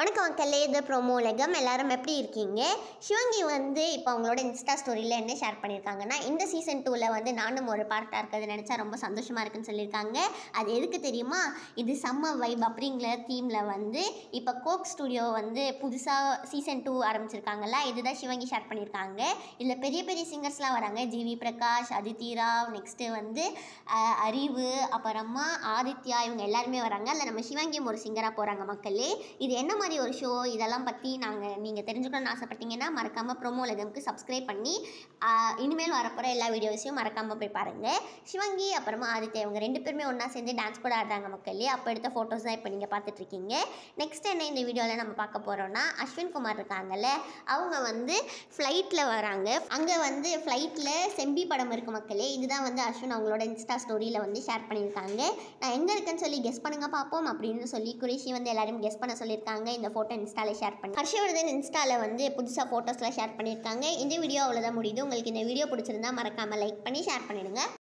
வணக்கம் மக்களே இது ப்ரோமோ உலகம் எல்லாரும் எப்படி இருக்கீங்க சிவங்கி வந்து இப்போ அவங்களோட இன்ஸ்டா ஸ்டோரியில் என்ன ஷேர் பண்ணியிருக்காங்கன்னா இந்த சீசன் டூவில் வந்து நானும் ஒரு பார்ட்டாக இருக்கிறது நினச்சா ரொம்ப சந்தோஷமாக இருக்குன்னு சொல்லியிருக்காங்க அது எதுக்கு தெரியுமா இது செம்ம வைப் அப்படிங்கிற தீமில் வந்து இப்போ கோக் ஸ்டுடியோ வந்து புதுசாக சீசன் டூ ஆரம்பிச்சிருக்காங்கல்ல இதுதான் சிவங்கி ஷேர் பண்ணியிருக்காங்க இதில் பெரிய பெரிய சிங்கர்ஸ்லாம் வராங்க ஜிவி பிரகாஷ் அதித்தி ராவ் நெக்ஸ்ட்டு வந்து அஹ், அறிவு அப்புறமா ஆதித்யா இவங்க எல்லாருமே வராங்க அதில் நம்ம சிவங்கியும் ஒரு சிங்கராக போகிறாங்க மக்களே இது என்ன மாதிரி ஒரு ஷோ இதெல்லாம் பற்றி நாங்கள் நீங்கள் தெரிஞ்சுக்கணும்னு ஆசைப்பட்டீங்கன்னா மறக்காமல் ப்ரோமோ உலகம்க்கு சப்ஸ்கிரைப் பண்ணி ஆஹ், இனிமேல் வரப்போகிற எல்லா வீடியோஸையும் மறக்காமல் போய் பாருங்கள் சிவங்கி அப்புறமா ஆதித்யா இவங்க ரெண்டு பேருமே ஒன்றா சேர்ந்து டான்ஸ் கூட ஆடுறாங்க மக்களே அப்போ எடுத்த ஃபோட்டோஸ் தான் இப்போ நீங்கள் பார்த்துட்ருக்கீங்க நெக்ஸ்ட் என்ன இந்த வீடியோவில் நம்ம பார்க்க போகிறோம்னா அஸ்வின் குமார் இருக்காங்கல்ல அவங்க வந்து ஃப்ளைட்டில் வராங்க அங்கே வந்து ஃப்ளைட்டில் செம்பி படம் இருக்கு மக்களே இதுதான் வந்து அஸ்வின் அவங்களோட இன்ஸ்டா ஸ்டோரியில் வந்து ஷேர் பண்ணியிருக்காங்க நான் எங்கே இருக்கேன்னு சொல்லி கெஸ் பண்ணுங்க பார்ப்போம் அப்படின்னு சொல்லி குரேஷி வந்து எல்லாரும் கெஸ் பண்ண சொல்லியிருக்காங்க இந்த ஃபோட்டோ இன்ஸ்டாவில் ஷேர் பண்ணி ஹர்ஷவர்தன் இன்ஸ்டாவில் வந்து புதுசாக ஃபோட்டோஸ்லாம் ஷேர் பண்ணியிருக்காங்க இந்த வீடியோ அவ்வளோதான் முடியுது உங்களுக்கு இந்த வீடியோ பிடிச்சிருந்தா மறக்காமல் லைக் பண்ணி ஷேர் பண்ணிடுங்க